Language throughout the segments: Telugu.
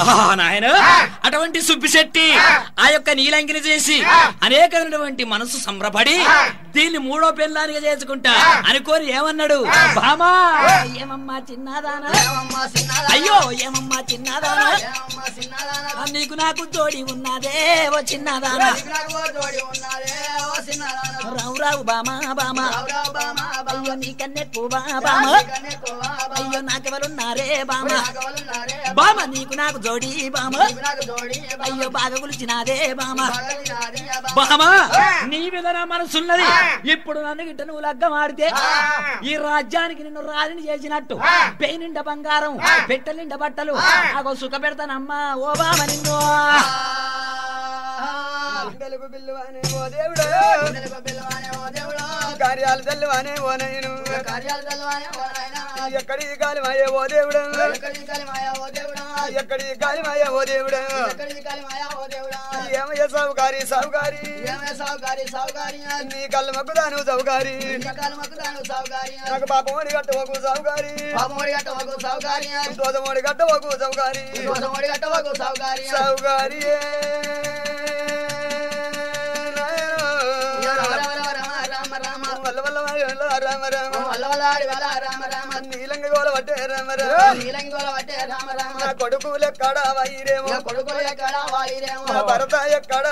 ఆహా, నాయన అటువంటి సుబ్బిశెట్టి ఆ యొక్క నీలంగిని చేసి అనేకమైనటువంటి మనసు సంబరపడి దీన్ని మూడో పెళ్ళానిగా చేసుకుంటా అనుకోని ఏమన్నాడు బామా ఏమమ్మా చిన్నదానా ఏమమ్మా చిన్నదానా? అయ్యో ఏమమ్మా చిన్నదానా ఏమమ్మా చిన్నదానా? ఆ, నీకు నాకు తోడి ఉన్నదే ఓ చిన్నదానా నీకు నాకు ఓ జోడి ఉన్నాదే, ఓ చిన్నదానా. రావు రావు బామా బామా రావు రావు బామా, బామా. అయ్యో నీకన్నెక్కువ బామా నీకన్నా ఎక్కువ బామా. అయ్యో నాకెవరున్నారే బామా నాకు ఎవరున్నారే? బామ నీకు నాకు జోడి బామ నీకు నాకు జోడి బామా. అయ్యో బాగా గులిచినాదే బామ పగలి నాది బామా. బామా నీ మీద నా మనసున్నది ఇప్పుడు నన్ను గిట్ట నువ్వు లగ్గం ఆడితే ఈ రాజ్యానికి నిన్ను రాజుని చేసినట్టు పెయి నిండా బంగారం పెట్టె నిండా బట్టలు అగో సుఖ పెడతానమ్మా ఓ బామ నిన్ను గుండెలకు బిల్లువానే ఓ దేవుడు గుండెలకు బిల్లవానే ఓ దేవుడా. కార్యాలు తెల్లువానే ఓ నయను కార్యాలు తెల్లవానే ఓ నాయనా. ఎక్కడి కాలిమాయే ఓ దేవుడు ఎక్కడికి కలిమాయా ఓ దేవుడా. ఎక్కడి కాలిమాయే ఓ దేవుడు ఎక్కడికి కలిమాయా ఓ దేవుడా. ఏమయ్య సావుకారి సావుకారి ఏమే సావుకారి సావుకారి నీ కళ్ళు మగ్గుదాను సావుకారి ఇంతకాలం మక్కుతాను సావుకారి నాకు పాపమోడి గట్టవకు సావుకారి పాపమోడి గట్టవకు సావుకారి దోదమోడి గట్టవకు సావుకారి దోసమోడి గట్టవకు సావుకారి సావుకారి రామ రామ రామ వల్ల వల్ల రామ రామ వల్ల వల్లాడి వల్ల రామ రామ నీలంగ గోల పట్టే రామ రామ నీలంగోల వట్టే రామ రామ నా కొడుకు లెక్కడ వైరేమో నా కొడుకులు ఎక్కడ వాయిరేమో నా భరత ఎక్కడ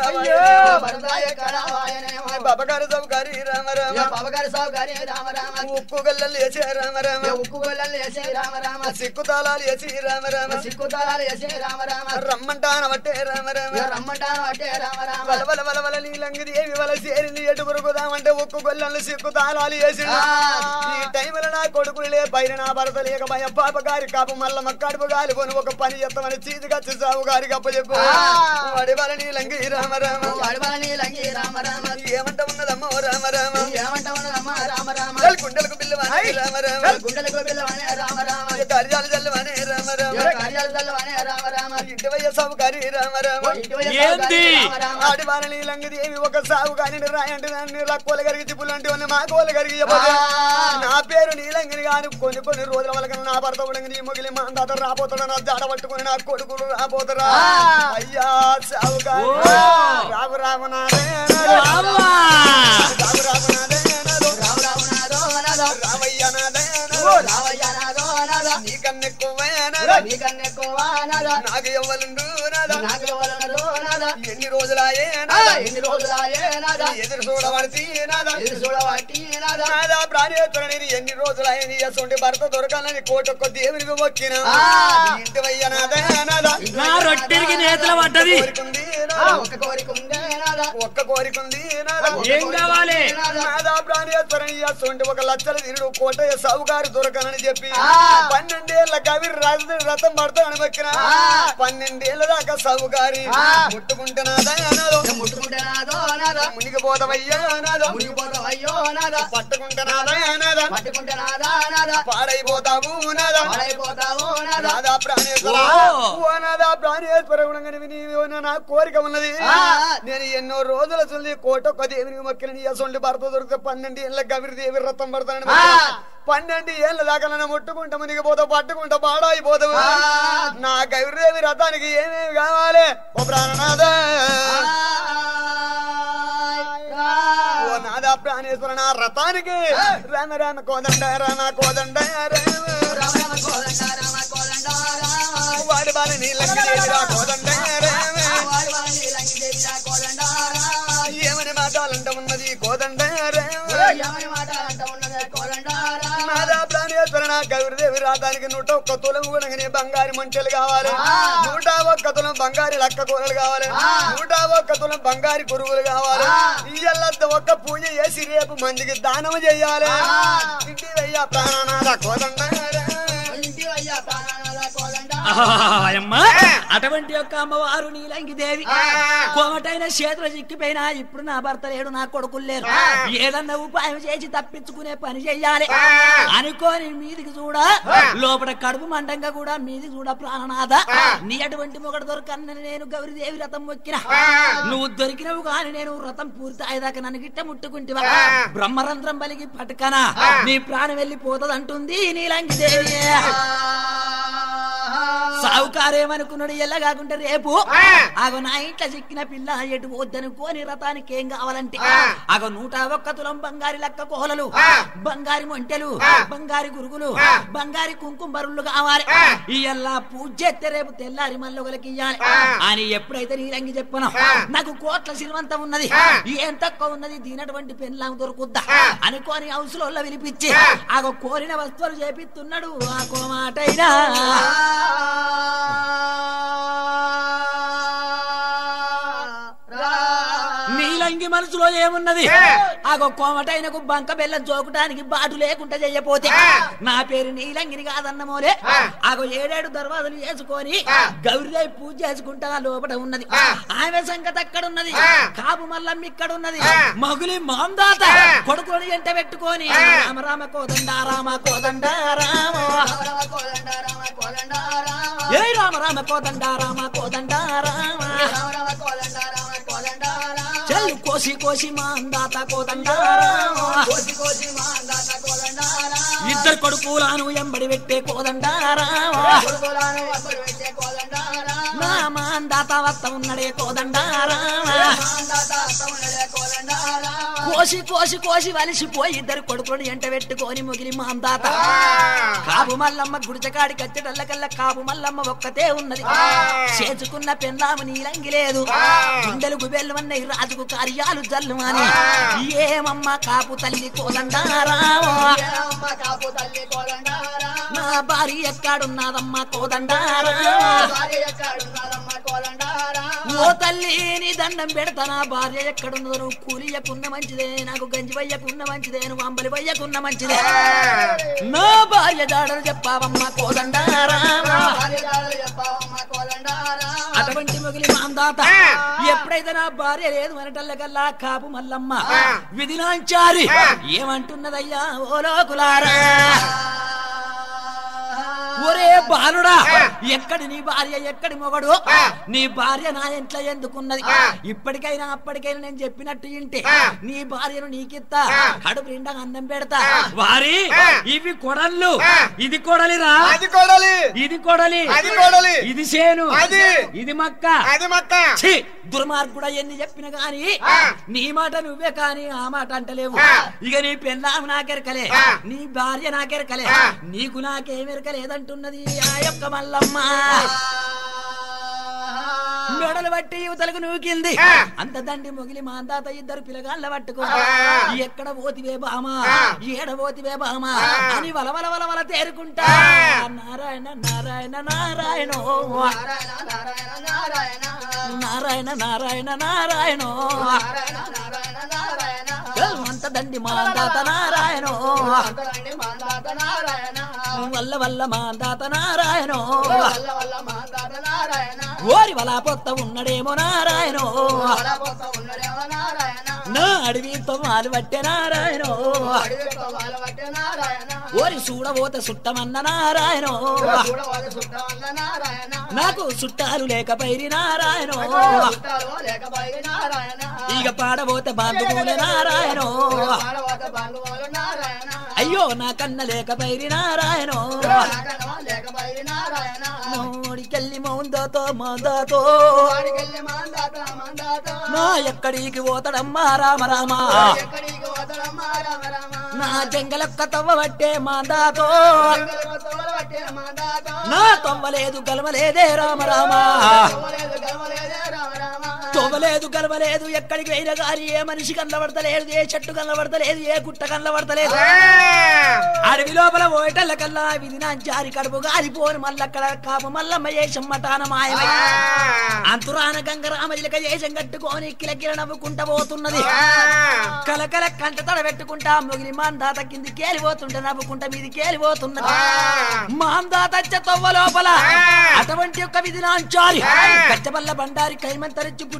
భరత ఎక్కడ వాయనేమో బాబగారు సౌకారి రామ రామ బాబగారి సావుకారి రామ రామ ఉక్కు గల్లలు వేసే రామ రామ ఉక్కు గొల్లలు వేసే రామ రామ సిక్కు తాళాలు వేసి రామ రామ సిక్కు తాళాలు వేసే రామ రామ రమ్మంటాన వట్టే రామ రామ రమ్మంటాను వట్టే రామ రామ వల వల వల వల నీలంగిది ఏమి వల చేరింది ఎటు కొరుకుదామంటే ఉక్కు గొల్లలు సిక్కు తాళాలు వేసి ఈ టైంలో నా కొడుకులే పైన నా భరత లేక భయ పాప గారి కాపు మల్ల మక్కడుపు గాలి కొని ఒక పని చేస్తామని చీతికచ్చి సాగు గారికి అప్పచెప్పు వాడి వల నీలంగి రామ రామ వాడివాని లంగి రామ రామ ఏమంట ఉన్నదమ్మో రామ రామ ఏమంటా ఉన్నదమ్మా రామ రామ గుండెలకు పిల్లవాని రామ రామ గుండెలకు పిల్లవానే రామ రామ కార్యాలు చల్లవానే రామ రామ కార్యాలు తల్లవానే రామ రామ ఇంటి వయ్య సాగుకారి రామ రామ ఇటువైపు ఏంది? రామ రామ ఆడి వారిని లంగది ఏమి ఒక సాగు కానీ రాయంటే దాన్ని రక్కోలు గరిగి తిప్పులు అంటే ఉన్న మా కోలు గరిగి చెప్పదు నా పేరు నీలంగిని గాని కొన్ని కొన్ని రోజుల వల్ల నా భర్త ఉడంగి నీ మొగిలి మా అందాత రాబోతాడు నా జాడ పట్టుకుని నా కొడుకులు రాబోతారా అయ్యా సాగు ఓ. రాము రాము నాదే బామ్మా. రాము రాము నాదే రామ రామ నాదో నాదో రామయ్య నాదే రావయ్య నాదో నాదో నీకన్నెక్కువే నీకన్నెక్కువ నాదో నాకు ఎవ్వలుండు నాదా నాకు ఎవరన్నారు నాదో ఎన్ని రోజులాయే ఆ, నాదా ఎన్ని రోజులాయే నాదో ఎదురు చూడబడితే నాదా ఎదురు చూడబట్టి నాదో నాదా ప్రాణేశ్వరుని ఎన్ని రోజులైంది అసొంటి భర్త దొరకాలని కోటొక్క దేవునికి మొక్కిన ఆ. ఇంటి వయ్యనాదా నాదా నా రొట్టెలకి నేతల పడ్డది కోరికుంది ఆ, నాదా ఒక్క కోరిక ఉందే నాదో ఒక్క కోరికుంది నాదా ఏం కావాలి నాదా ప్రాణేశ్వరుని అసొంటి ఒక లక్షల తిరుడు కోటయ్య సావుగారు దొరకనని చెప్పి ఆ. పన్నెండేళ్ల కవి రాజు రథం పడతానని మొక్కిన ఆ. పన్నెండేళ్ల దాకా సావుగారి ఆ. ముట్టుకుంటే నాదా నాదో ముట్టుకుంటే నాదో నాదో మునిగిపోతావయ్యా నాదో మునిగిపోతావు అయ్యో నాదో పట్టుకుంటే నాదా నాదా పట్టుకుంటే నాదా నాదో పాడైపోతావు నాదా పాడైపోతావు నాదో నాదా ప్రాణేశ్వర ఓ. ఓ నాదా ప్రాణేశ్వర ఉండగానే నీవు నా కోరిక ఉన్నది ఆ. నేను ఎన్నో రోజుల చూసి కోటొక్క దేవునికి మొక్కిన నీ అసొంటి భర్త దొరికితే పన్నెండు ఏళ్ళ గవిరి దేవి రథం పడతానని ఆ. మొక్కిన. పన్నెండు ఏళ్ళ దాకా నన్ను ముట్టుకుంటా మునిగి పోతావు పట్టుకుంటా పాడైపోతావు ఆ. నా గవిరిదేవి రథానికి ఏమేమి కావాలి ఓ ప్రాణనాథా ఓ నాదా ప్రాణేశ్వర నా రథానికి రామ రామ కోదండ రామ కోదండ రామ వాడి బాల నీళ్ళ కోదండ రామ ఏమని మాటాలంట ఉన్నది కోదండ నాదా ప్రాణేశ్వర నా గౌరదేవి రాధానికి నూట ఒక్క తులం కూడా బంగారు మంటలు కావాలి నూట ఒక్క తులం బంగారు లక్క కూరలు కావాలి నూట ఒక్క తులం బంగారు కురుగులు కావాలి ఇయ్యల్లంత ఒక్క పూజ చేసి రేపు మందికి దానం చెయ్యాలి ఇంటి అయ్యా ప్రాణనాథ కోదండ అమ్మా అటువంటి యొక్క అమ్మవారు నీలంగి దేవి కోమటైన చేతులు చిక్కిపోయినా ఇప్పుడు నా భర్త లేడు నా కొడుకులు లేరు ఏదన్నా ఉపాయం చేసి తప్పించుకునే పని చెయ్యాలి అనుకోని మీదికి చూడ లోపల కడుపు మండంగా కూడా మీదికి చూడ ప్రాణనాథ నీ అటువంటి మొగడు దొరకనని నేను గౌరీదేవి రథం మొక్కిన నువ్వు దొరికినవు కానీ నేను వ్రతం పూర్తి అయ్యేదాకా నన్ను గిట్ట ముట్టుకుంటివా బ్రహ్మరంధ్రం బలికి పట్టుకనా నీ ప్రాణం వెళ్ళిపోతుంది అంటుంది నీలంగి దేవి సావుకారేమనుకున్నాడు ఎల్ల కాకుండా రేపు ఆ. ఆగో నా ఇంట్లో చిక్కిన పిల్ల ఎటు వద్దనుకోని రథానికి ఏం కావాలంటే ఆ. ఆగో నూట ఒక్క తులం బంగారి లెక్క కోహలలు ఆ. బంగారి మొంటెలు ఆ. బంగారి గురుగులు ఆ. బంగారి కుంకుమ బరులు కావాలి ఆ. ఇయ్యల్లా పూజ చేస్తే రేపు తెల్లారి మల్లొకలకి ఇయ్యాలి ఆ. అని ఎప్పుడైతే నీరంగి చెప్పను ఆ. నాకు కోట్ల సిల్వంతం ఉన్నది ఆ. ఏం తక్కువ ఉన్నది దీనటువంటి పెన్లాం దొరుకుద్దా ఆ. అనుకోని హౌసులో పిలిపించి ఆ. ఆగో కోరిన వస్తువులు చేపిస్తున్నాడు ఆ కోమాటైనా నీలంగి మనసులో ఏమున్నది ఆ. ఆగో కోమటైనకు బంక బెల్లం జోకటానికి బాటు లేకుండా చెయ్యపోతే ఆ. నా పేరు నీలంగిని కాదన్న మోలే ఆ. ఆగో ఏడేడు దర్వాజలు చేసుకొని ఆ. గౌరీదేవి పూజ చేసుకుంటా లోపల ఉన్నది ఆ. ఆమె సంగతి అక్కడ ఉన్నది ఆ. కాపు మల్లమ్మ ఇక్కడ ఉన్నది ఆ. మగులి మాందాత ఆ. కొడుకుని ఎంట పెట్టుకొని ఆ. రామ రామ కోదండ రామ కోదండ రామ ఏ రామ రామ కోదండ రామ కోదండ రామ చెల్లు కోసి కోసి మాందాత కోదండ రామ ఇద్దరు కొడుకులను ఎంబడి పెట్టే కోదండ రామ నా మాందాత వత్త ఉన్నడే కోదండ రామ కోసి కోసి కోసి వలిసిపోయి ఇద్దరు కొడుకులను ఎంట పెట్టుకొని ముగిలి మాందాత కాపు మల్లమ్మ గుడిచకాడి కచ్చటల్లకల్ల కాపు మల్లమ్మ ఒక్కతే ఉన్నది ఆ. చేసుకున్న పెన్నాము నీలంగి లేదు ఆ. గుండెలు గుబెల్లమన్నై రాజుకు కార్యాలు జల్లు అని ఆ. ఏమమ్మ కాపు తల్లి కోదండారామో నా భార్య ఎక్కడున్నదమ్మ కోదండారామో ఓ తల్లి నీ దండం పెడతా నా భార్య ఎక్కడున్నదో నువ్వు కూలియకున్న మంచిదే నాకు గంజి వయ్యకున్న మంచిదే నువ్వు అంబలి వయ్యకున్న మంచిదే నా భార్య జాడలు చెప్పావమ్మ కోదండారామో అటువంటి మొగిలి మాందాత ఆ. ఎప్పుడైతే నా భార్య లేదు అనటల్లకల్లా కాపు మల్లమ్మ ఆ. విధినాంచారి ఆ. ఏమంటున్నదయ్యా ఓ లోకులారా ఒరే బాలుడా ఆ. ఎక్కడి నీ భార్య ఎక్కడి మొగడు ఆ. నీ భార్య నా ఇంట్లో ఎందుకున్నది ఆ. ఇప్పటికైనా అప్పటికైనా నేను చెప్పినట్టు ఇంటే ఆ. నీ భార్యను నీకిత్తా ఆ. కడుపు నిండా అన్నం పెడతా ఆ. వారి ఆ. ఇవి కొడళ్ళు ఆ. ఇది కొడలిరా అది కొడాలి ఇది కొడలి అది కొడాలి ఇది సేను అది. ఇది మక్క అది మక్క ఛీ! దుర్మార్గుడా ఎన్ని చెప్పిన గాని ఆ. నీ మాట నువ్వే కాని ఆ మాట అంటలేవు ఆ. ఇక నీ పెళ్ళాము నాకెరకలే ఆ. నీ భార్య నాకెరకలే ఆ. నీకు నాకేమెరకలేదంటున్నది ఆ యొక్క మల్లమ్మ మెడలు బట్టి యువతలకు నూకింది ఆ. అంత దండి మొగిలి మా అందాత ఇద్దరు పిల్లగాళ్ళ పట్టుకో ఆ. ఎక్కడ పోతివే బామా ఆ. ఏడ పోతివే బామా ఆ. అని వలవల వలవల తేరుకుంటా ఆ. నారాయణ నారాయణ నారాయణ నారాయణ నారాయణ నారాయణ అంత దండి మా దాత నారాయణ వల్ల వల్ల మా దాత నారాయణ ఓరి వల పొత్త ఉన్నడేమో నారాయణ నా అడవి తొమ్మాలు పట్టే నారాయణ ఓరి చూడబోత సుట్టమన్న నారాయణ నాకు చుట్టాలు లేక పైరి నారాయణ ఇక పాడబోతే బాంధువుల నారాయణ అయ్యో నా కన్న లేక పైరి నారాయణ నోడికెళ్ళి మౌందాతో మాందాతో నా ఎక్కడికి పోతాడమ్మా రామ రామ నా జంగలక్క తవ్వ పట్టే మాందాతో నా తవ్వలేదు గలవలేదే రామ రామ తవ్వలేదు గలవలేదు ఎక్కడికి పోయినా గాని ఏ మనిషి కనబడతలేదు ఏ చెట్టు కనబడతలేదు ఏ గుట్ట కనబడతలేదు అడవి లోపల ఓటల కల్లా విధి నా జారి కడుపు గాలిపోను మల్లక్కడ కాపు మల్లమ్మ చేసం మటాన మాయమై అంతురాన గంగరామజిలక చేసం కట్టుకొని కిలకిల నవ్వుకుంట పోతున్నది కలకల కంట తడ పెట్టుకుంటా మొగిలి మాందాత కింది కేలిపోతుంటే నవ్వుకుంట మీది కేలిపోతున్నది మాందాత తొవ్వ లోపల అటువంటి యొక్క విధి నాంచాలి కచ్చబల్ల బండారి కైమంతరించి గుట్ట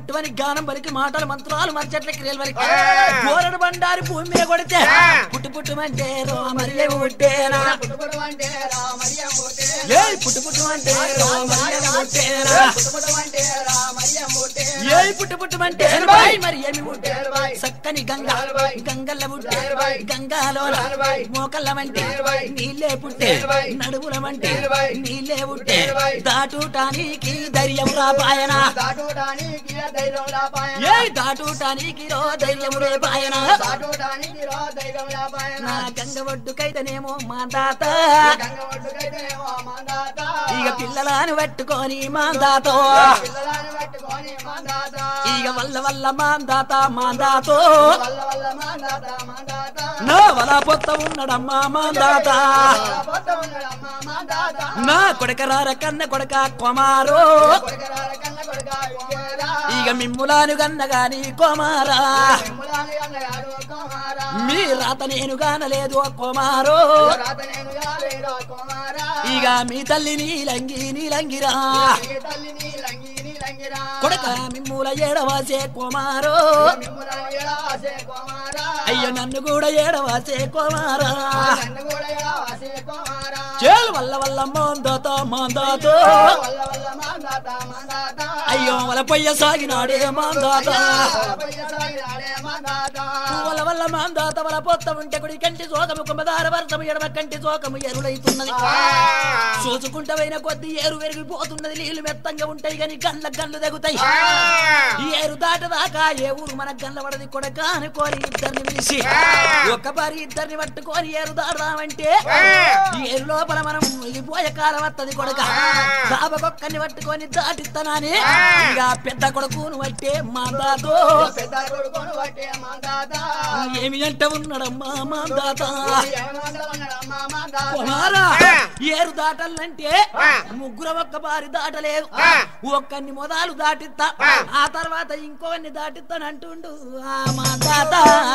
పుట్టువని గానం పలికి మాటలు మంత్రాలు మర్చెట్ల క్రియలు పలికి కోరడు బండారి భూమి మీద కొడితే పుట్టు పుట్టుమంటే రోమరియే పుట్టేనా పుట్టుపుడు అంటే రామయ్య మూటే ఏ పుట్టు పుట్టుమంటే రోమరియే పుట్టేనా పుట్టుపుడు అంటే రామయ్య మూటే ఏ పుట్టు పుట్టుమంటే మరి ఏమి పుట్టే చక్కని గంగ గంగల్ల పుట్టే గంగాలోన మోకల్ల వంటి నీళ్ళే పుట్టే నడుముల వంటి నీళ్ళే పుట్టే దాటుటానికి ధైర్యం రాపాయన దాటుడానికి ధైర్యం రాపాయన ఏ దాటుటానికి రో ధైర్యం రేపాయన దాటుడానికి రా ధైర్యం రాపాయన నా గంగ ఒడ్డుకైతేనేమో మా తాత గంగ ఒడ్డుకైతేనేమో మందాత ఇక పిల్లలను పట్టుకొని మా తాతో పిల్లలని పట్టుకొని మందాత ఇక వల్ల వల్ల మా తాత మా తాతో వల్ల వల్ల మందాత మందాత నా వల పొత్త ఉన్నడమ్మా మా తాత పోత ఉన్నాడమ్మ మందాత నా కొడకరార కన్న కొడక కొమారో కొడుకరాల కన్న కొడుక కుమారా ఇక మిమ్ములాను గన్న గాని కొమారా మిమ్ములాని అన్నగాడు కుమారా మీ రాత నేను గానలేదు కొమారో రాత నేను గాలేరా కుమారా ఇక మీ తల్లి నీలంగి నీలంగిరా నీ తల్లి నీ లంగి నీ లంగిరా కొడక మిమ్ముల ఏడవాసే కొమారో మిమ్ములని ఎడవాసే కుమారా అయ్యో నన్ను కూడా ఏడవాసే కొమారా నన్ను కూడా ఎడవాసే కుమారా చేలు వల్ల వల్ల మాందాత మాందాతో వల్ల వల్ల మందాత మందాత అయ్యో వల పొయ్య సాగినాడే మాందాత పయ్య సాగిరాడే మందాత వల్ల వల్ల మాందాత వల పొత్త ఉంటే కుడి కంటి సోకము కుమ్మదార వర్షము ఎడమ కంటి సోకము ఎరులైతున్నది చూసుకుంటా పోయిన కొద్ది ఏరు పెరిగిపోతున్నది నీళ్లు మెత్తంగా ఉంటాయి కానీ గండ్ల గండ్లు తెగుతాయి ఈ ఏరు దాటదాకా ఏ ఊరు మన గండ్ల పడది కొడక అనుకోని ఇద్దరిని పిలిచి ఒక్క పారి ఇద్దరిని పట్టుకొని ఏరు దాడదామంటే ఈ ఏరు లోపల మనం వెళ్ళిపోయే కాలం వత్తది కొడక దాబకొక్కని పట్టుకొని దాటిత్తనాని ఇక పెద్ద కొడుకును పట్టే మాందాతో పెద్ద కొడుకును పట్టే మందాత ఏమి అంటే ఉన్నాడమ్మా మాందాత ఏమంటా ఉన్నాడమ్మ మందాత కుమారా ఏరు దాటాలంటే ముగ్గురు ఒక్క బారి దాటలేదు ఒక్కన్ని మొదలు దాటిస్తా ఆ తర్వాత ఇంకోన్ని దాటిస్తానంటుండు ఆ మా తాత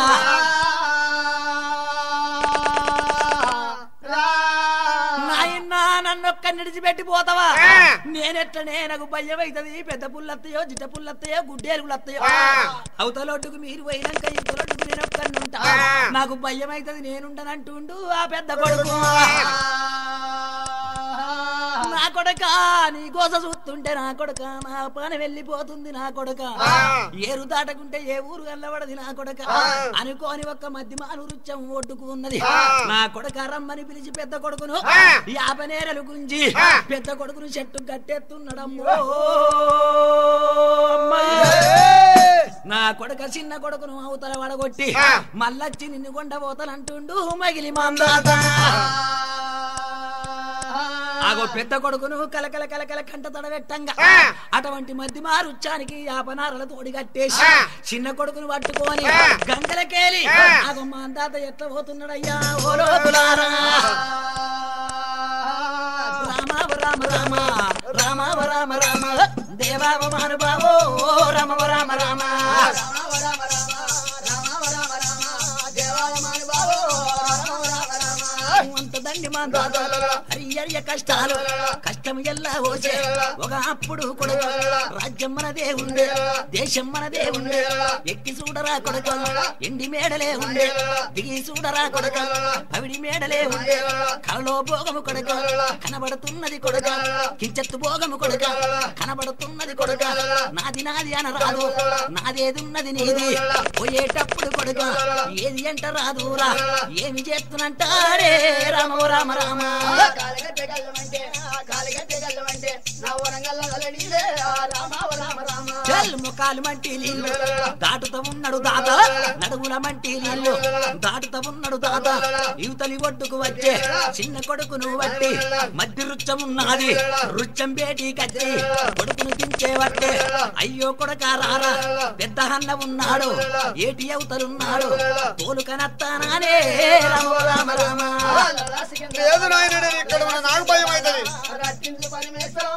నాయనా నన్ను ఒక్క నిడిచిపెట్టి పోతావా నేనెట్లనే నాకు భయం అవుతుంది పెద్ద పుల్లత్తయో జిట్ట పుల్లత్తయో గుడ్డేలుగులత్తయో అవతలొడ్డుకు మీరు పోయినాక ఇవతలొడ్డుకు నేను ఒక్కడిని ఉంటా నాకు భయం అవుతుంది నేనుండనంటుండు ఆ పెద్ద కొడుకు నా కొడక నీ కోస చూస్తుంటే నా కొడక నా పని వెళ్ళిపోతుంది నా కొడక ఏరు దాటకుంటే ఏ ఊరు వెళ్ళబడది నా కొడక అనుకోని ఒక్క మధ్య మాను రుచ్చం ఒడ్డుకు ఉన్నది నా కొడక రమ్మని పిలిచి పెద్ద కొడుకును యాభై నేరలు గుంజి పెద్ద కొడుకును చెట్టు కట్టెత్తున్నాడమ్మో నా కొడక చిన్న కొడుకును అవతల వడగొట్టి మళ్ళొచ్చి నిన్ను కొండపోతానంటుండు మగిలి మందాత ఆగో పెద్ద కొడుకును కలకల కలకల కంట తడబెట్టంగా అటువంటి మధ్య మారుచ్చానికి యాపనారల తోడి కట్టేసి చిన్న కొడుకును పట్టుకొని గంగలకేలి ఆగో మా తాత ఎట్లా పోతున్నాడయ్యా ఓ లోపులారా రామ రామ రామ రామ రామ రామ దేవావ మానుభావో రామ రామ రామ అంత దండి మా తాత హరియర్య కష్టాలు కష్టం ఎల్లా ఓచే ఒక అప్పుడు కొడుకు రాజ్యం మనదే ఉండే దేశం మనదే ఉండే ఎక్కి చూడరా కొడుక ఎండి మేడలే ఉండే దిగి చూడరా కొడుక పవిడి మేడలే ఉండే కలలో భోగము కొడుక కనబడుతున్నది కొడుక కించెత్తు భోగము కొడుక కనబడుతున్నది కొడుక నాది నాది అనరాదు నాదేదున్నది నీది పోయేటప్పుడు కొడుక ఏది అంట రాదురా ఏమి చేస్తున్నంటారే రామ రామ రామ చల్ ముఖాలు మంటి నీళ్ళు దాటుతా ఉన్నాడు దాత నడుముల మంటి నీళ్ళు దాటుతా ఉన్నాడు దాత యువతలి ఒడ్డుకు వచ్చే చిన్న కొడుకును వట్టి మధ్య రుచ్చం ఉన్నది రుచ్చం బేటి కచ్చి కొడుకును దించే వట్టే అయ్యో కొడక రారా పెద్ద అన్న ఉన్నాడు ఏటి అవతలున్నాడు తోలు కనత్తానానే రామ రామ రామ లేదు నాయన నేను ఇక్కడ ఉన్న నాకు భయం అవుతుంది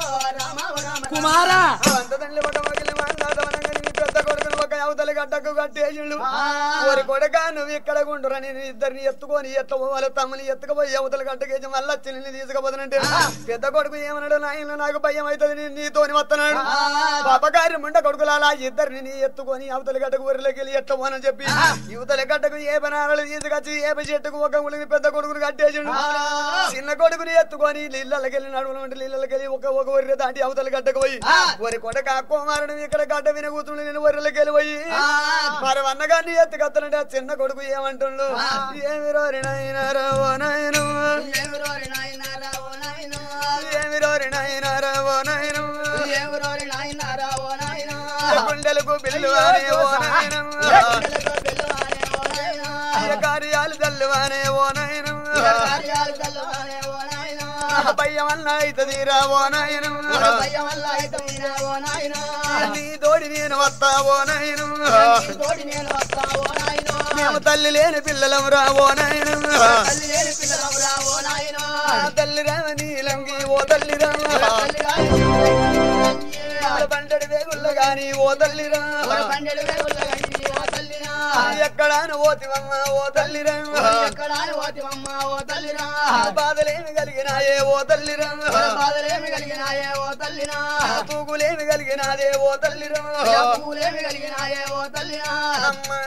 కుమారా అంత తండ్రి పట్ట మగిలి మాట్లాడమనగా నీ పెద్ద కొడుకును ఒక అవతలి గడ్డకు కట్టి కట్టేసిండు ఓరి కొడక నువ్వు ఇక్కడ గుండురా నేను ఇద్దరిని ఎత్తుకొని ఎట్ల వాళ్ళ తమ్ముని ఎత్తుకుపోయి అవతల కట్టకేసి మళ్ళా చెల్లిని తీసుకుపోతానంటే పెద్ద కొడుకు ఏమన్నాడు నాయన నాకు భయం అవుతుంది నేను నీతోని వస్తున్నాడు పాపగారి ముండ కొడుకులాలా ఇద్దరిని నీ ఎత్తుకొని అవతల గడ్డకు ఊరిలోకి వెళ్ళి ఎట్ల పోనని చెప్పి యువతల గడ్డకు ఏ బనాలు తీసుకొచ్చి ఏ చెట్టుకు ఒక ఉలిని పెద్ద కొడుకుని కట్టేసిండు చిన్న కొడుకుని ఎత్తుకొని నీళ్ళకి వెళ్ళి నడువులు ఉంటే నీళ్ళకి వెళ్ళి ఒక ఒక ఒర్రె దాటి అవతల గడ్డకు పోయి ఒరి కొడక కుమారుడు ఇక్కడ గడ్డ విన కూతురు నేను ఒర్రెలకి వెళ్ళి పోయి మరి అన్నగారిని ఎత్తుకొస్తానంటే ఆ చిన్న కొడుకు ఏమంటుండు ఏమి రోరి నాయనారా ఓ నాయను ఎవరోరి నాయనారా ఓ నాయనా ఏమి రోరి నాయనారా ఓ నాయను ఎవరోరి నాయనారా ఓ నాయనా గుండెలకు బిల్లువానే ఓ నాయను గుండెలతో పిల్లవానే ఓ నాయనా కార్యాలు తల్లువానే ఓ నాయను కార్యాలు తల్లవానే ఓ నాయనా భయం అన్న అవుతుందిరా ఓ నాయను భయం వల్ల అయితేరా ఓ నాయనా నీ తోడి నేను వస్తా ఓ నాయను నీ తోడి నేను వస్తా ఓ నాయనా మేము తల్లి లేని పిల్లలం రా ఓ నాయను తల్లి లేని పిల్లలవురా ఓ నాయనా తల్లి రామ నీలంగి ఓ తల్లి రామ తల్లి రాని పంటడి వేగుళ్ళ గాని ఓ తల్లి రా పండెడు వేగుల గండి ఓ తల్లినా ఎక్కడాను ఓతివమ్మ ఓ తల్లి రామ ఎక్కడ ఓతివమ్మ ఓ తల్లినా బాధలేమి కలిగినాయే ఓ తల్లి రామ బాధలేమి కలిగినాయే ఓ తల్లినా తూగులేమి కలిగినాదే ఓ తల్లి రామ పూలేమి కలిగినాయే ఓ తల్లినా అమ్మా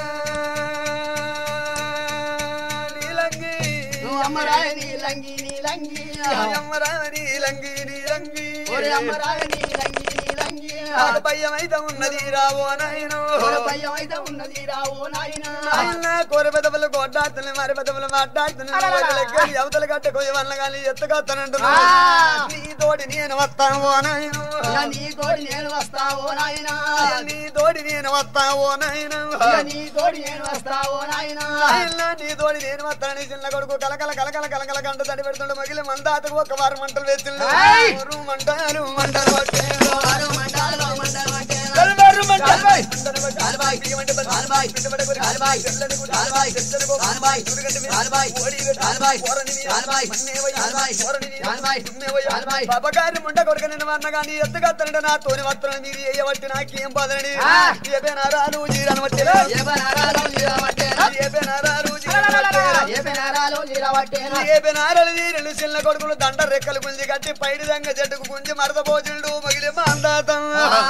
నీలంగి నువ్వు అమ్మరాయ నీలంగి నీలంగి అమ్మరా నీలంగి నీలంగి ఒరే అమ్మరాయ నీలంగి నీలంగి భయం అయితే ఉన్నది రావో నాయను ఒరే భయం అయితే ఉన్నది రావో నాయనా ఆయన కూర పెదవులు కొట్టాడుతున్నాయి మరి పెదవులు మాట్లాడుతున్నాయి అవతల గట్ట కొయ్య వల్ల కానీ ఎత్తుకొస్తానంటున్నా నీ తోడి నేను వస్తాను ఓ నాయను ఇక నీ తోడి నేను వస్తా ఓ నాయనా నీ తోడి నేను వస్తా ఓ నాయను ఇక నీ తోడి నేను వస్తా ఓ నాయనా ఆయన నీ తోడి నేను వస్తానని చిన్న కొడుకు కలకల కలకల కలకల గంట తడి పెడుతుండే మగిలి మందాతకు ఒక వారు మంటలు వేసిండు మంటలు మంటలు పట్టేను. ఆరు మండలాలు మండలం అంటే కలవారు మంటలు కాలుబాయ్. మంటలు కాలుబాయ్. బియ్యమంటే బలి. కాలుబాయ్. బిడ్డబడి కొరి. కాలుబాయ్. చెట్లని కొరి. కాలుబాయ్. చెట్లని కొరి. కాలుబాయ్. ఊరుగడ్డ మీద. కాలుబాయ్. ఓడి కొరి. కాలుబాయ్. ఓరని మీద. కాలుబాయ్. మన్నేవయ్య. కాలుబాయ్. ఓరని మీద. కాలుబాయ్. దున్నేవయ్య. కాలుబాయ్. పాపగారి ముండ కొడుక నిన్ను అన్నగాని ఎత్తుకత్తనంటే నా తోని వస్త్రం మీరు ఏయబట్టి నాకేం బాధని ఆ. ఏ బెనారాలు జీరాను బట్టి ఏ బనారాలు జీరవట్టేనా ఏ బెనారాలు జీరాను బట్టి ఏ బనారాలు జీరవట్టేనా ఏ బెనారలు తీరెండు చిన్న కొడుకులు దండ రెక్కలు గుంజి కట్టి పైడి దంగ చెట్టుకు గుంజి మరద పోచుండు మగిలి మాందాతం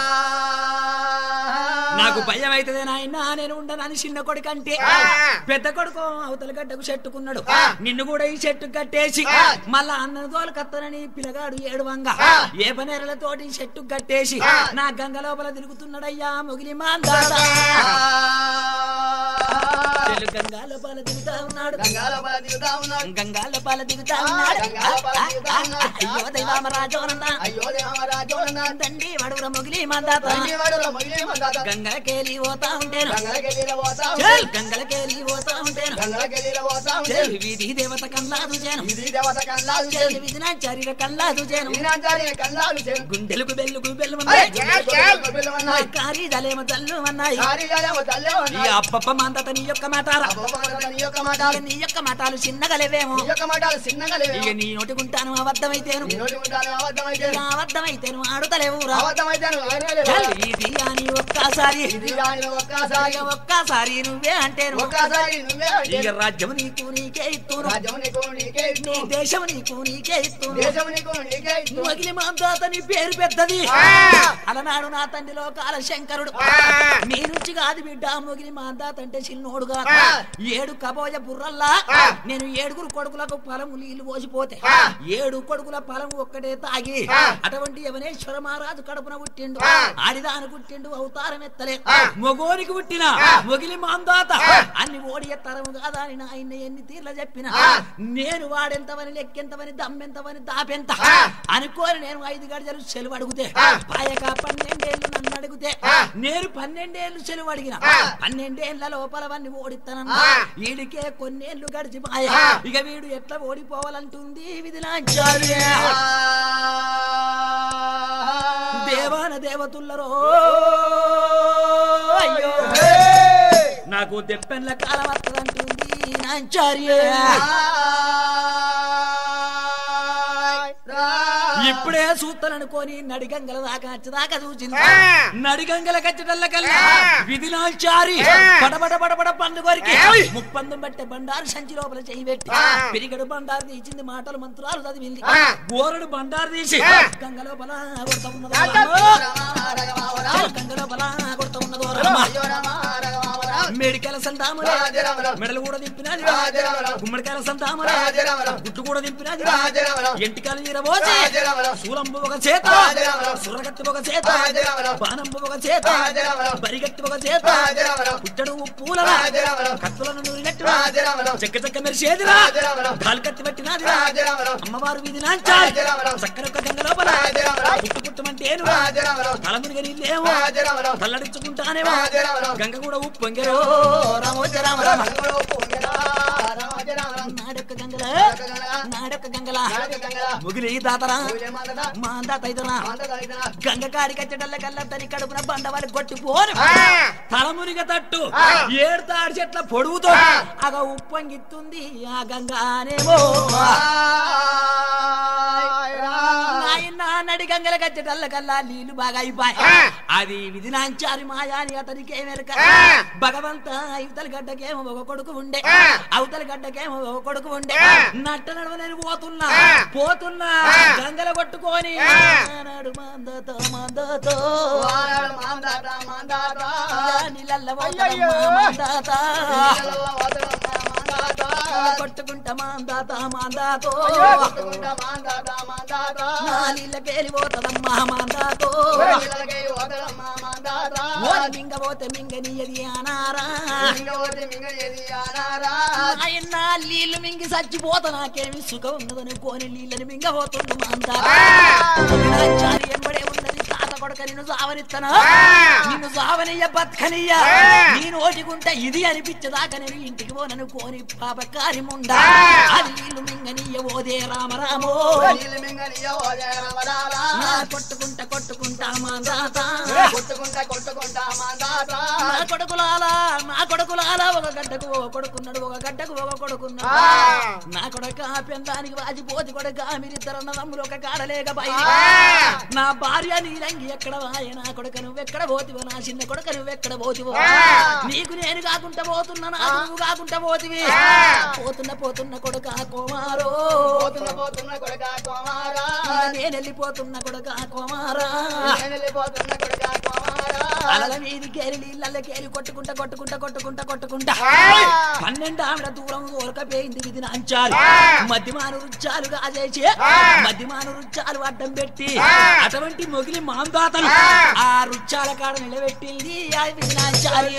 నాకు భయం అవుతుంది నాయన నేను ఉండనని చిన్న కొడుకు అంటే పెద్ద కొడుకు అవతల గడ్డకు చెట్టుకున్నాడు నిన్ను కూడా ఈ చెట్టు కట్టేసి మళ్ళా అన్నను తోలు కత్తనని పిల్లగాడు ఏడువంగా ఏ పనేరలతోటి ఈ చెట్టు కట్టేసి నా గంగ లోపల తిరుగుతున్నాడయ్యా మొగిలి మాందాత చెల్లు గంగా లోపల దిగుతా ఉన్నాడు గంగాల బల దిగుతా ఉన్నాడు గంగాల పాల దిగుతా ఉన్నాడు గంగాల పాల దిగుతా ఉన్నాడు. అయ్యో దైవామరాజోనన్న అయ్యో దేవరాజోన తండ్రి వడుగుర మొగిలి మాందాత తండ్రి వాడు మొగిలి మందాత గంగలకేలి పోతా ఉంటేను గంగలకెళ్ళిన పోతా చెల్ గంగలకేలి పోతా ఉంటేను గంగలకెళ్ళిన పోతా చెల్ వీధి దేవత కల్లాదు చేను ఇది దేవత కల్లాలు చెల్ విధి నా చరిర కల్లాదు చేను ఈనాచారి కల్లాలు చేను గుండెలకు బెల్లుకు బెల్లు ఉన్నాయి పిల్లవన్నాయి కారీ దలేమ తల్లు అన్నాయి కార్యాలయం తల్లే ఈ ఉన్నాయి అప్పప్ప మాందత నీ యొక్క మాటారా నీ యొక్క మాటలు ఇక నీ యొక్క మాటాలు చిన్నగా లేవేమో నీ యొక్క మాటలు చిన్నగా లేవు ఇక నీ నోటికుంటాను అబద్ధమైతేను నీ నోటి ఉంటాను అబద్ధమైతే ఇక అబద్ధమైతేను ఆడుతలేవురా అబద్ధమైతే నువ్వు ఆయనే చెల్ లేవు. ఇది అని ఒక్కసారి ఇది రాని ఒక్కసారి ఇక ఒక్కసారి నువ్వే అంటేను ఒక్కసారి నువ్వే అంటే ఇక రాజ్యం నీకు నీకే ఇస్తును రాజ్యం నీకు నీకే నీ ఇస్తూ దేశం నీకు నీకే ఇస్తును దేశం నీకు నీకే ఇస్తూ మొగిలి మాందాత నీ పేరు పెద్దది అలనాడు నా తండ్రి లోకాల శంకరుడు మీ నుంచి కాదు బిడ్డ మొగిలి మాందాత అంటే చిన్నోడుగా ఏడు కబోజ బుర్రల్లా నేను ఏడుగురు కొడుకులకు పొలము నీళ్లు పోసిపోతే ఏడు కొడుకుల పొలం ఒక్కటే తాగి అటువంటి యవనేశ్వర మహారాజు కడుపున పుట్టిండు ఆడిదాని పుట్టిండు అవతారం ఎత్తలే మొగోనికి పుట్టిన మొగిలి మాందాత అన్ని ఓడి ఎత్తరము కాదా అని ఆయన ఎన్ని తీర్ల చెప్పిన నేను వాడెంతవని లెక్కెంతవని దమ్మెంతవని దాపెంత అనుకోని నేను ఐదు గడిజలు సెలవు అడిగితే పాయక పన్నెండేళ్ళు నన్ను అడిగితే నేను పన్నెండేళ్ళు సెలవు అడిగిన పన్నెండేళ్ల లోపలవన్నీ ఓడిస్తానన్నా వీడికే కొన్నేళ్లు గడిచి పాయ ఇక వీడు ఎట్లా ఓడిపోవాలంటుంది విధిలాంచారు దేవాన దేవతుల్లరో అయ్యో నాకు దెప్పెన్ల కాలం వస్తుందంటుంది నాంచార్య ఇప్పుడే సూత్తననుకోని నడిగంగల దాకా వచ్చేదాకా చూసింది ఆ. నడిగంగల కచ్చటల్లకల్లా ఆ. విధినాచారి ఆ. పడబడ పడబడ పండు కొరికి ఏయ్. ముప్పందం బట్టే బండారు సంచి లోపల చేయి పెట్టి ఆ. పిరిగడు బండారు తీసింది మాటలు మంత్రాలు చదివింది ఆ. గోరడు బండారు తీసి ఆ. గంగ లోపల కొడతా ఉన్నదో రామ గంగ లోపల కొడతా ఉన్నదో రమ్మ. అయ్యో రామ రామ రామ మెడికల సంతాములే రాజరామరావు. మెడలు కూడా దింపినది రాజరామరావు. గుమ్మడికాయల సంతాములే రాజరామరావు. గుట్టు కూడా దింపినది రాజరామరావు. ఎంటికలు తీరబోసి రాజరామరావు. శూలంబు ఒక చేత రాజరామరావు. సురగత్తి ఒక చేత రాజరామరావు. బాణంబు ఒక చేత రాజరామరావు. బరిగత్తి ఒక చేత రాజరామరావు. పుట్టడు పూల రాజరామరావు. కత్తులను నూరినట్టు రాజరామరావు. చెక్క చెక్క మెరిసేదిరా రాజరామరావు. కాలుకత్తి పెట్టినది రాజరామరావు. అమ్మవారు వీధి నాంచాలి రాజరామరావు. చక్కనొక్క గంగ లోపల రాజరామరావు. పుట్టు పుట్టమంటేను రాజరామరావు. తలమునిగా నీళ్ళేమో రాజరామరావు. తల్లడించుకుంటానేమో రాజరామరావు. గంగ కూడా ఉప్పొంగరో రామోజ రామ రామ నాడొక్క గంగల నాడొక్క గంగల ముగిలి దాతరా మా దాత ఇదరా గంగ కాడి కచ్చడల్ల కల్లా తని కడుపున బండవారి కొట్టిపోను ఆ. తలమునిగ తట్టు ఆ. ఏడు తాడి చెట్ల పొడుగుతో ఆ. అగ ఉప్పొంగిస్తుంది ఆ గంగానేమో నాయన నడి గంగల కచ్చటల్ల కల్లా నీళ్లు బాగా అయిపోయి ఆ. అది విధినాంచారి మాయాని అతనికి ఏమెరక ఆ. భగవంత అవతల గడ్డకేమో ఒక కొడుకు ఉండే ఆ. అవతల గడ్డకేమో ఒక కొడుకు ఉండే ఆ. నట్ట నడవనని పోతున్నా ఆ. పోతున్నా ఆ. గంగల కొట్టుకొని ఆ. నాడు మాందతో మాందతో నీళ్ళల్ల అయ్యయ్యో. మాందాత కొట్టుకుంటా మాందాత మాందాతో నా నీళ్ళకేలి పోతదమ్మా మాందాతో ఓరి మింగ పోతే మింగనీయది అనారా ఆయన నీళ్లు మింగి చచ్చిపోత నాకేమి సుఖం ఉన్నదని కోని నీళ్ళని మింగబోతుండు మాందా చారి ఎంబడే ఉన్నది తాత కొడక నిన్ను సావనిత్తనా నిన్ను సావనియ్య బతకనియ్య నీ నోటికుంటే ఇది అనిపించదాకా నేను ఇంటికి పోనను కోని పాపకారి ముండా అది నీళ్లు మింగనీయ ఓదే రామరామో నా కొట్టుకుంటా కొట్టుకుంటా మాందాత కొట్టుకుంటా కొట్టుకుంటా మాందాత నా కొడుకులాలా నా కొడుకులాలా ఒక గడ్డకు ఒక కొడుకున్నాడు ఒక గడ్డకు ఒక కొడుకున్నాడు ఆ. నా కొడక పెందానికి వాజిపోతి కొడక మీరిద్దరు నమ్ములు ఒక కాడలేక బయట ఆ. నా భార్య నీలంగి ఎక్కడ వాయ నా కొడక నువ్వెక్కడ పోతివో నా చిన్న కొడక నువ్వెక్కడ పోతివో ఆ. నీకు నేను కాకుండా పోతున్నా నాకు నువ్వు కాకుండా పోతివి ఆ. పోతున్న పోతున్న కొడక కోమారో పోతున్న పోతున్న కొడుక కుమారా నేను వెళ్ళిపోతున్న కొడక కోమారా నేను వెళ్ళిపోతున్న కొడుక కుమారా అలల మీదికేరి నీళ్ళకేరి కొట్టుకుంటా కొట్టుకుంటా కొట్టుకుంటా కొట్టుకుంటా ఏయ్! పన్నెండు ఆవిడ దూరం ఓరకపోయింది విధి నాంచాలు ఆ! మధ్యమాను రుచ్చాలు కాజేసి ఆ! మధ్యమాను రుచ్చాలు అడ్డం పెట్టి ఆ! అటువంటి మొగిలి మాందాతలు ఆ! ఆ రుచ్చాల కాడ నిలబెట్టింది ఆ విధి నాంచాలి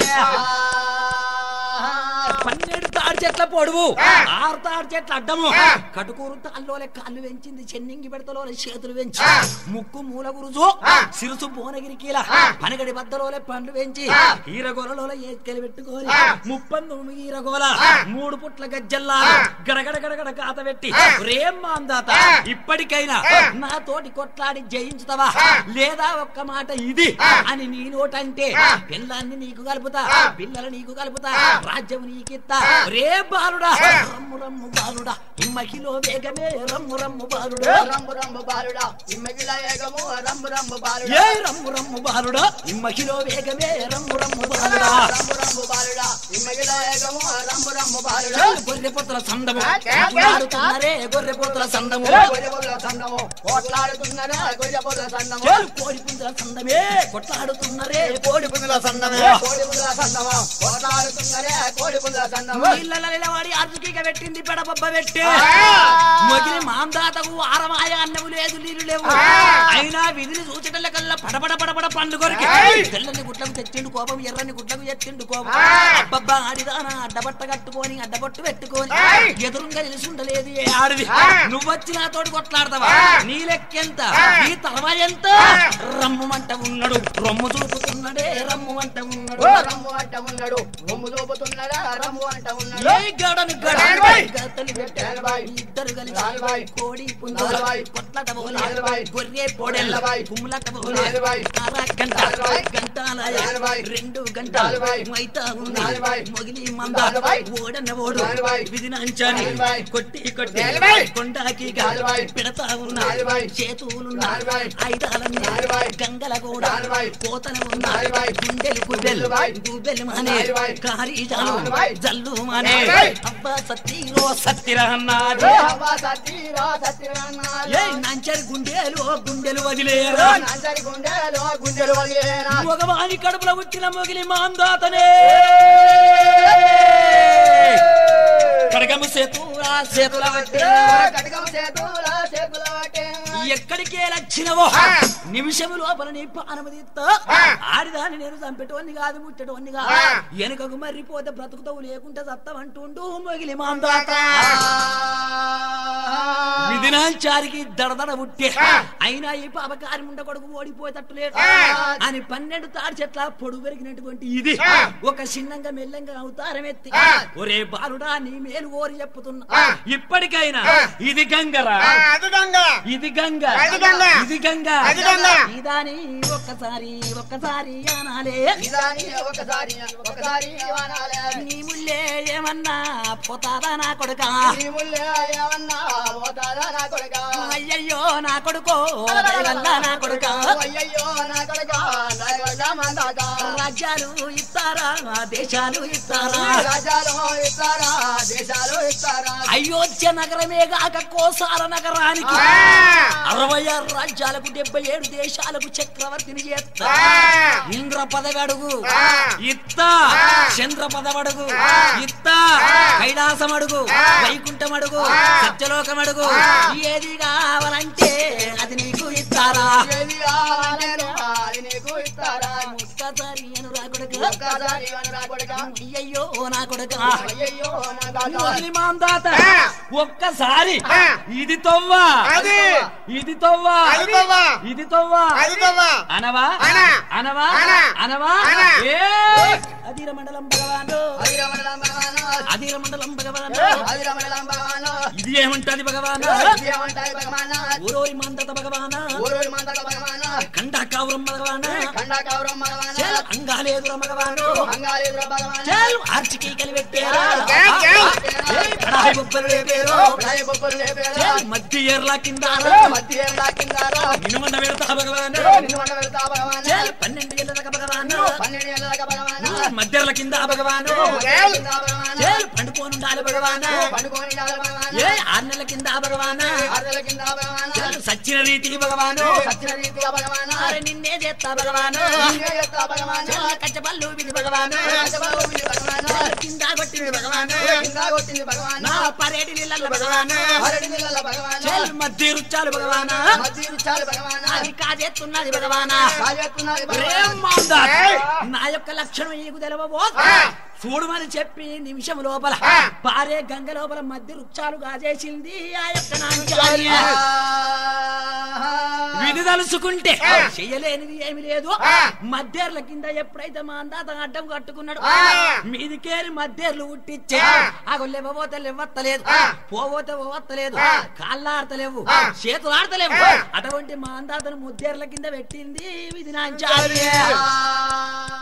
పన్నెండు తాడు చెట్ల పొడువు ఆ! ఆరు తాడు చెట్ల అడ్డము ఆ! కటుకూరు తాళ్ళలోనే కాళ్ళు పెంచింది చెన్నింగి పెడతలోనే చేతులు పెంచి ఆ! ముక్కు మూల గురుజు ఆ! సిరుసు భువనగిరి కీల ఆ! పనగడి బద్దలోనే పండ్లు పెంచి ఆ! ఈరగోలలో ఏకెలు పెట్టుకొని ఆ! ముప్పందు ఈరగోల ఆ! మూడు పుట్ల గజ్జల్లా ఆ! గడగడ గడగడ కాత పెట్టి ఆ! రేం మాందాత ఆ! ఇప్పటికైనా ఆ! నా తోటి కొట్లాడి జయించుతావా ఆ! లేదా ఒక్క మాట ఇది ఆ! అని నీ నోటంటే ఆ! పిల్లాన్ని నీకు కలుపుతా ఆ! పిల్లలు నీకు కలుపుతా ఆ! రాజ్యం నీకిత్తా ఆ! రే బాలుడా ఆ! రమ్ము రమ్ము బాలుడా ఇమ్మకిలో వేగమే రమ్ము రమ్ము బాలుడా రంబు రంబు బాలుడా ఇమ్మగిల ఏగము రంబు రంబు బాలుడా ఏ రమ్ము రమ్ము బాలుడా ఇమ్మకిలో వేగమే రమ్ము రమ్ము బాలుడా రంబు రంబు బాలుడా ఇమ్మగిల ఏగము రంబు రంబు బాలుడా చాలు గొర్రె పొత్తుల సందము ఆ! కొట్లాడుతున్నారే గొర్రె పొత్తుల సందము గొయ్యబొల్ల సందము కొట్లాడుతున్నారా గొయ్యబొల్ల సందము చాలు కోడి పుంజుల సందమే కొట్లాడుతున్నారే కోడి పుంజుల సందమే కోడి పుంజుల సందము కొట్లాడుతున్నారే కోడి పుంజుల సందము ఇళ్ళ వాడి అర్జుకిక పెట్టింది పెడబొబ్బ పెట్టి ఆ! మొగిలి మాందాతకు ఆరమాయ అన్నము లేదు నీళ్లు లేవు ఆ! అయినా విధిని సూచటల కల్లా పడబడ పడబడ పండు కొరికి ఏయ్! తెల్లని గుడ్లకు తెచ్చిండు కోపం ఎర్రని గుడ్లకు ఎత్తిండు కోపం ఆ! అబ్బబ్బా ఆడిదానా అడ్డబట్ట కట్టుకొని అడ్డబట్టు పెట్టుకొని ఏయ్! ఎదురుగా నిలుసుండలేదు ఏ ఆడిది ఆ! నువ్వొచ్చి నాతోటి కొట్లాడతావా ఆ! నీ లెక్కెంత ఆ! నీ తలవ ఎంత ఆ! రమ్ము మంట ఉన్నాడు రమ్ము చూపుతున్నాడే రమ్ము మంట ఉన్నాడు రమ్ము అట్ట ఉన్నాడు రమ్ము చూపుతున్నాడా రమ్ము రమ్ము అంట ఏ ఉన్నాడు గడను గడ నాలుబాయ్. గతలు నాలుబాయ్. ఇద్దరు కలిసి నాలుబాయ్. కోడి పుంజు నాలుబాయ్. కొట్లట పోలే నాలుబాయ్. గొర్రె పొడెల్ల నాలుబాయ్. కుమ్లట పోలే నాలుబాయ్. అర గంట నాలుబాయ్. గంటాలయ నాలుబాయ్. రెండు గంట నాలుబాయ్. మైతా ఉంది నాలుబాయ్. మొగిలి మంద నాలుబాయ్. ఓడన్న ఓడు నాలుబాయ్. విధినంచాని నాలుబాయ్. కొట్టి కొట్టి నాలుబాయ్. కొండాకి నాలుబాయ్. పెడతా ఉన్నా నాలుబాయ్. చేతులున్నా నాలుబాయ్. ఐదాలన్నీ నాలుబాయ్. గంగల కూడా నాలుబాయ్. పోతన ఉన్నా నాలుబాయ్. గుండెలు గుడ్డెలు నాలుబాయ్. గుబ్బెలు మానే నాలుబాయ్. కారీజాలు నాలుబాయ్. జల్లు మానే నాలుబాయ్. అబ్బా సత్తిరో సత్తిరా అన్నాడు ఏ అవ్వ సతీరా సత్యనారాయణ. ఏ నంచరి గుండెలు గుండెలు వదిలేరా నాంచరి గుండెలో గుండెలు వదిలేనా. మగవాని కడుపులో పుట్టిన మొగిలి మాందాతనే కడగము సేతురా సేతుల వట్టే కటకం చేతుల చేతుల వాటే. ఎక్కడికే లచ్చినవో ఆ. నిమిషము లోపల నీ పానమదిస్తా ఆ. ఆడిదాన్ని నేను చంపేటోన్ని కాదు ముట్టేటోన్ని కాదు ఆ. వెనుకకు మర్రిపోతే బ్రతుకుతావు లేకుంటే సత్తమంటుండు మొగిలి మాందాత విధినాంచారికి దడదడ పుట్టే ఆ. అయినా ఈ పాపకారి ముండ కొడుకు ఓడిపోయేటట్టు లేదు ఆ. అని పన్నెండు తాడి చెట్ల పొడుగు పెరిగినటువంటి ఇది ఆ. ఒక చిన్నంగా మెల్లంగా అవతారం ఎత్తి ఆ. ఒరే బాలుడా నీ మేలు ఓరి చెప్పుతున్నా ఆ. ఇప్పటికైనా ఆ. ఇది గంగరా ఆ, అది దొంగ ఇది గంగ అది గంగ. ఇది గంగ అది గంగ. ఇదాని ఒక్కసారి ఒక్కసారి అనాలే ఇదాని ఒకసారి ఒకసారి వనాలే. నీ ముల్లే ఏమన్నా పోతాదా నా కొడుక నీ ముల్లే ఏమన్నా పోతాదా నా కొడుకా? అయ్యయ్యో నా కొడుకో దయవల్ల నా కొడుక అయ్యయ్యో నా కొడుకా, నా కొడుకా మందాత. రాజ్యాలు ఇస్తారా దేశాలు ఇస్తారా రాజ్యాలు ఇస్తారా దేశాలు ఇస్తారా అయోధ్య నగరమే గాక కోసార నగరానికి ఆ. అరవై ఆరు రాజ్యాలకు డెబ్బై ఏడు దేశాలకు చక్రవర్తిని చేస్తా ఆ. ఇంద్ర పదవడుగు ఆ. ఇత్త ఆ. చంద్ర పదవడుగు ఆ. ఇత్త ఆ. కైలాసం అడుగు ఆ. వైకుంఠం అడుగు ఆ. సత్యలోకం అడుగు ఆ. ఏది కావాలంటే అది నీకు ఇస్తారా ఏది కావాలేనో అది నీకు ఇస్తారా ఒక్కసారి అనురా కొడుకు ఒక్కసారి వనరా కొడుకా. అయ్యయ్యో నా కొడుక అయ్యయ్యో నా తాత. ముసలి మాందాత ఆ. ఒక్కసారి ఆ. ఇది తవ్వా అది ఇది తవ్వా అది దొంగ ఇది తవ్వా అది దొంగ అనవా అనా. అనవా అనా. అనవా అనా. ఏయ్! అధీర మండలం భగవాను హరిరమణం భగవాను. అధీర మండలం భగవాను హరిరమణం భగవాను. ఇది ఏమంటది భగవాను ఇదేమంటాయి భగవాను? ఊరోరి మందత భగవాను ఊరూరి మందక భగవాను. కండాకావురం భగవాను ఖండాకౌరం భగవాను. చెల్ అంగాలేదుర భగవాను అంగాలేదుర భగవాను. చెల్ ఆర్చికి కలిపెట్టారా చెల్, చెల్. ఏయ్, కడాయి బొబ్బలు లేపేరు ఉడాయి బొబ్బలు లేపేరా. చెల్ మధ్య ఏర్ల కింద మధ్య ఏం లాక్కిందారా? నినుమండ పెడతా భగవాను నిన్ను వండ పెడతా భగవాను. చెల్ పన్నెండు ఏళ్ళ భగవాను పన్నెండు ఏళ్ళదాకా భగవాను. మధ్యల కింద భగవాను చెల్. కింద భగవాను. చెల్ పండుకోనుండాలి భగవాను పండుకొని చాలు భగవాను. ఏ ఆరు నెలల కింద భగవాను ఆరుదల కింద భగవాను. చెల్ సచ్చిన రీతి భగవాను సత్య రీతిగా భగవాను. అరే నిన్నే చేస్తా భగవాను నిన్నే చేస్తా భగవాను. చెల్ కచ్చపల్లు విధి భగవాను రాజబాబు విధి భగవాను. చెల్ కింద కొట్టింది భగవాను కింద కొట్టింది భగవాను. నా పరేడి నీళ్ళ భగవాను అరటి నీళ్ళ భగవాను. చెల్ మధ్య రుచాలు భగవాను మధ్య రుచాలు భగవాను. అది కాజేస్తున్నది భగవానా కాజేస్తున్నది ప్రేమ భగవాను. మాందా. ఏయ్. నా యొక్క లక్షణం నీకు తెలవబో ఆ. చూడమని చెప్పి నిమిషం లోపల ఆ. పారే గంగ లోపల మధ్య వృక్షాలు గాజేసింది ఆ యొక్క నాంచార్య విధి తలుసుకుంటే ఆ. చెయ్యలేనిది ఏమి లేదు ఆ. మధ్యర్ల కింద ఎప్పుడైతే మా అందాత అడ్డం కట్టుకున్నాడు ఆ. మీదికేరి మధ్యర్లు ఉట్టిచ్చే ఆ. అగో లేవబోతే లేవత్తలేదు ఆ. పోబోతే పోవత్తలేదు ఆ. కాళ్ళు ఆడతలేవు ఆ. చేతులు ఆడతలేవు ఆ. అటువంటి మా అందాతను ముద్దేర్ల కింద పెట్టింది విధి నాంచార్య ఆ